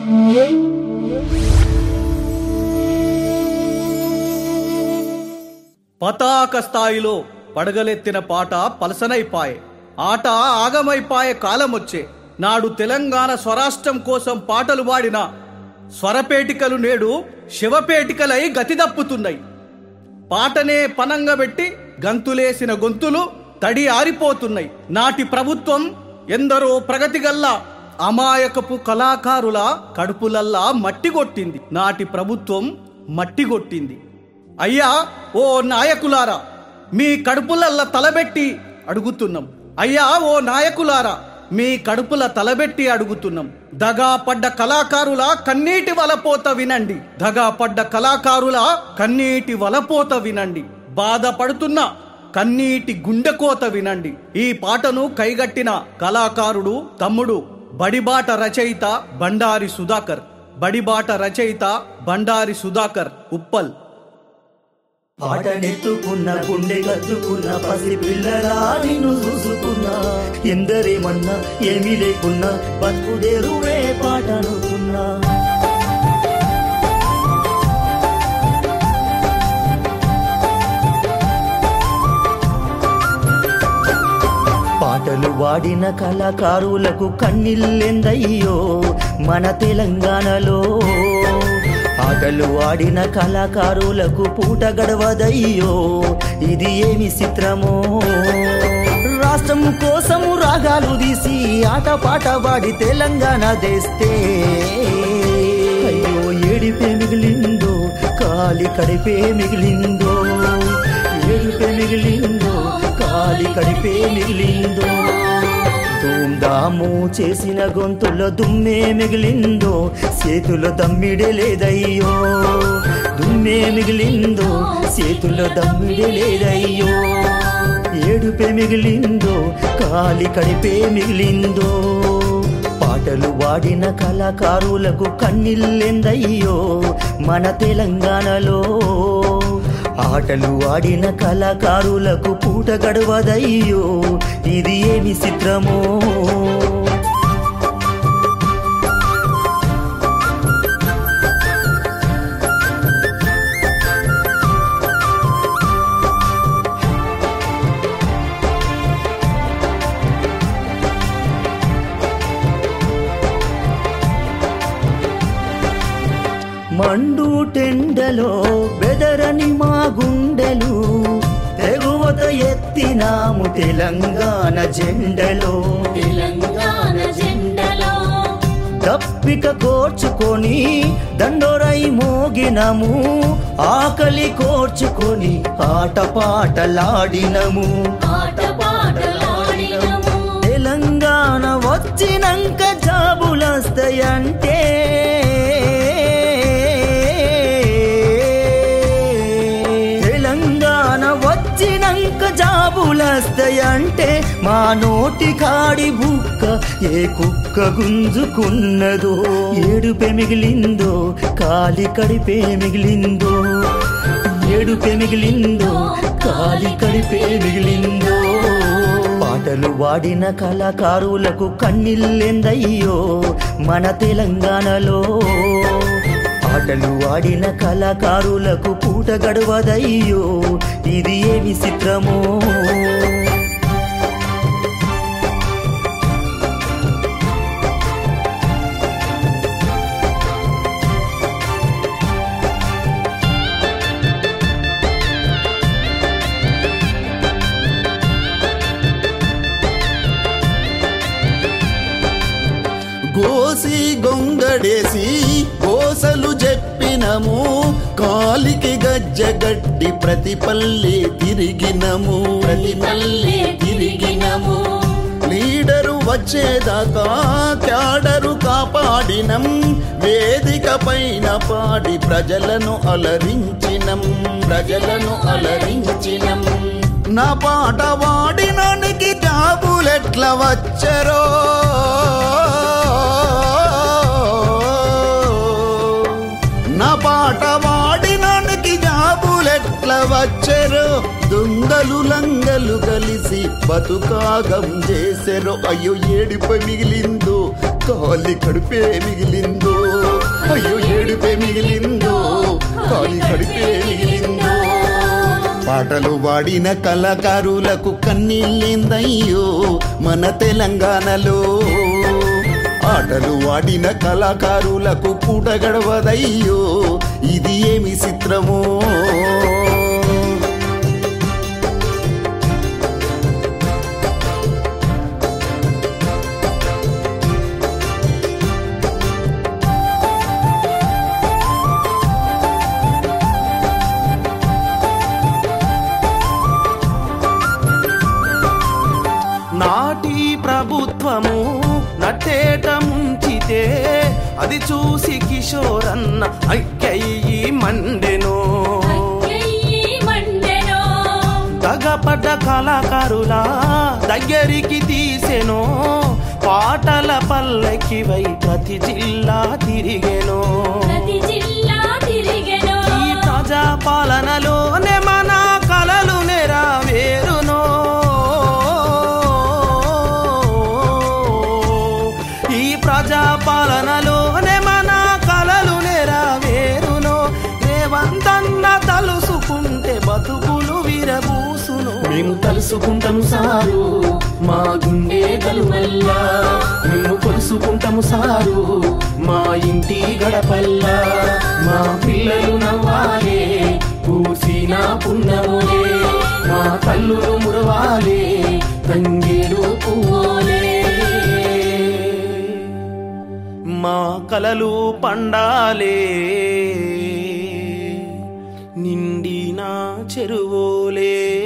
పతాక స్థాయిలో పడగలెత్తిన పాట పలసనైపాయే ఆట ఆగమైపాయే కాలమొచ్చే నాడు తెలంగాణ స్వరాష్ట్రం కోసం పాటలు పాడిన స్వరపేటికలు నేడు శివపేటికలై గతిదప్పుతున్నాయి పాటనే పనంగబెట్టి గంతులేసిన గొంతులు తడి ఆరిపోతున్నాయి నాటి ప్రభుత్వం ఎందరో ప్రగతిగల్లా అమాయకపు కళాకారుల కడుపులల్లా మట్టి కొట్టింది నాటి ప్రభుత్వం మట్టి కొట్టింది అయ్యా ఓ నాయకులారా మీ కడుపులల్లా తలబెట్టి అడుగుతున్నాం అయ్యా ఓ నాయకులారా మీ కడుపుల తలబెట్టి అడుగుతున్నాం దగా పడ్డ కళాకారుల కన్నీటి వలపోత వినండి దగా పడ్డ కళాకారుల కన్నీటి వలపోత వినండి బాధపడుతున్న కన్నీటి గుండెకోత వినండి ఈ పాటను కైగట్టిన కళాకారుడు తమ్ముడు బడిబాట రచయిత బండారి సుధాకర్ బడిబాట రచయిత బండారి సుధాకర్ ఉప్పల్ పాటనెత్తుకున్న గుండె కత్తుకున్న పసి పిల్లలా నిన్ను చూసుకున్నా ఎందరేమన్నా ఏమీ లేకున్నా బతుకుదేరువే పాటనుకున్నా పాటలు వాడిన కళాకారులకు కన్నీళ్ళెందయ్యో మన తెలంగాణలో ఆటలు ఆడిన కళాకారులకు పూట గడవదయ్యో ఇది ఏమి చిత్రమో రాష్ట్రం కోసము రాగాలు తీసి ఆట పాట పాడి తెలంగాణ తెస్తే అయ్యో ఏడిపే మిగిలిందో కాలి కడిపే మిగిలిందో ఏడిపే మిగిలిందో కాలి కడిపే మిగిలిందో ధూమ్ధాము చేసిన గొంతులో దుమ్మే మిగిలిందో చేతులో దమ్మిడే లేదయ్యో దుమ్మే మిగిలిందో చేతుల్లో దమ్మిడే లేదయ్యో ఏడుపే మిగిలిందో కాలి కడిపే మిగిలిందో పాటలు వాడిన కళాకారులకు కన్నీళ్ళెందయ్యో మన తెలంగాణలో ఆటలు ఆడిన కళాకారులకు పూట గడవదయ్యో ఇది ఏమి చిత్రమో మండు టెండలో బెదరని మా గుండెలు తెగువత ఎత్తినాము తెలంగాణ జెండలో తెలంగాణ జెండలో దప్పిక కోర్చుకొని దండోరై మోగినము ఆకలి కోర్చుకొని ఆట పాటలాడినము ఆట పాటలాడినము తెలంగాణ వచ్చినంక జాబులస్తాయంటే తెలంగాణ వచ్చినంక జాబులస్తాయంటే మా నోటి కాడి బుక్క ఏ కుక్క గుంజుకున్నదో ఏడుపే మిగిలిందో కాలి కడిపే మిగిలిందో ఏడుపే మిగిలిందో కాలి కడిపే మిగిలిందో పాటలు వాడిన కళాకారులకు కన్నీళ్ళెందయ్యో మన తెలంగాణలో ఆటలు ఆడిన కళాకారులకు పూట గడవదయ్యో ఇది ఏమి చిత్రమో గోసి గొంగడేసి గోసలు చెప్పినము కాలికి గజ్జగడ్డి ప్రతి పల్లె తిరిగినము ప్రతి పల్లె తిరిగినము లీడరు వచ్చేదాకా క్యాడరు కాపాడినం వేదిక పైన పాడి ప్రజలను అలరించినం ప్రజలను అలరించినం నా పాట వాడినానికి జాబులెట్ల వచ్చరో నా పాట వాడినానికి జాబులెట్ల వచ్చెరో దొంగలు లంగలు కలిసి బతుకాగం చేసెరో అయ్యో ఏడిపై మిగిలిందో కాలి కడుపే మిగిలిందో అయ్యో ఏడుపే మిగిలిందో కాలి కడుపే మిగిలిందో పాటలు పాడిన కళాకారులకు కన్నీళ్ళేందయ్యో మన తెలంగాణలో ఆటలు ఆడిన కళాకారులకు పూట గడవదయ్యో ఇది ఏమి చిత్రమో నాటి ప్రభుత్వము నట్టేట ముంచితే అది చూసి కిషోరన్న అక్కయ్యి మండెను అయ్యయ్యి మండెనో తగపడ్డ కళాకారుల దగ్గరికి తీసెను పాటల పల్లకి వై ప్రతి జిల్లా తిరిగెను ప్రతి జిల్లా తిరిగెనో ఈ ప్రజా పాలనలోనే మన కలలు నెరవేరునో ఈ ప్రజా పాలనలోనే మన కలలు నెరవేరునో రేవంతన్న తలుసుకుంటే బతుకులు విరబూసును మేము తలుసుకుంటాము సారు మా గుండె గలువల్లా మేము కొలుసుకుంటాము సారు మా ఇంటి గడపల్లా మా పిల్లలు నవ్వాలే పూసిన పున్నములే మా కల్లులు మురవాలే తంగేడు పువ్వులే మా కలలు పండాలే నిండిన చెరువులే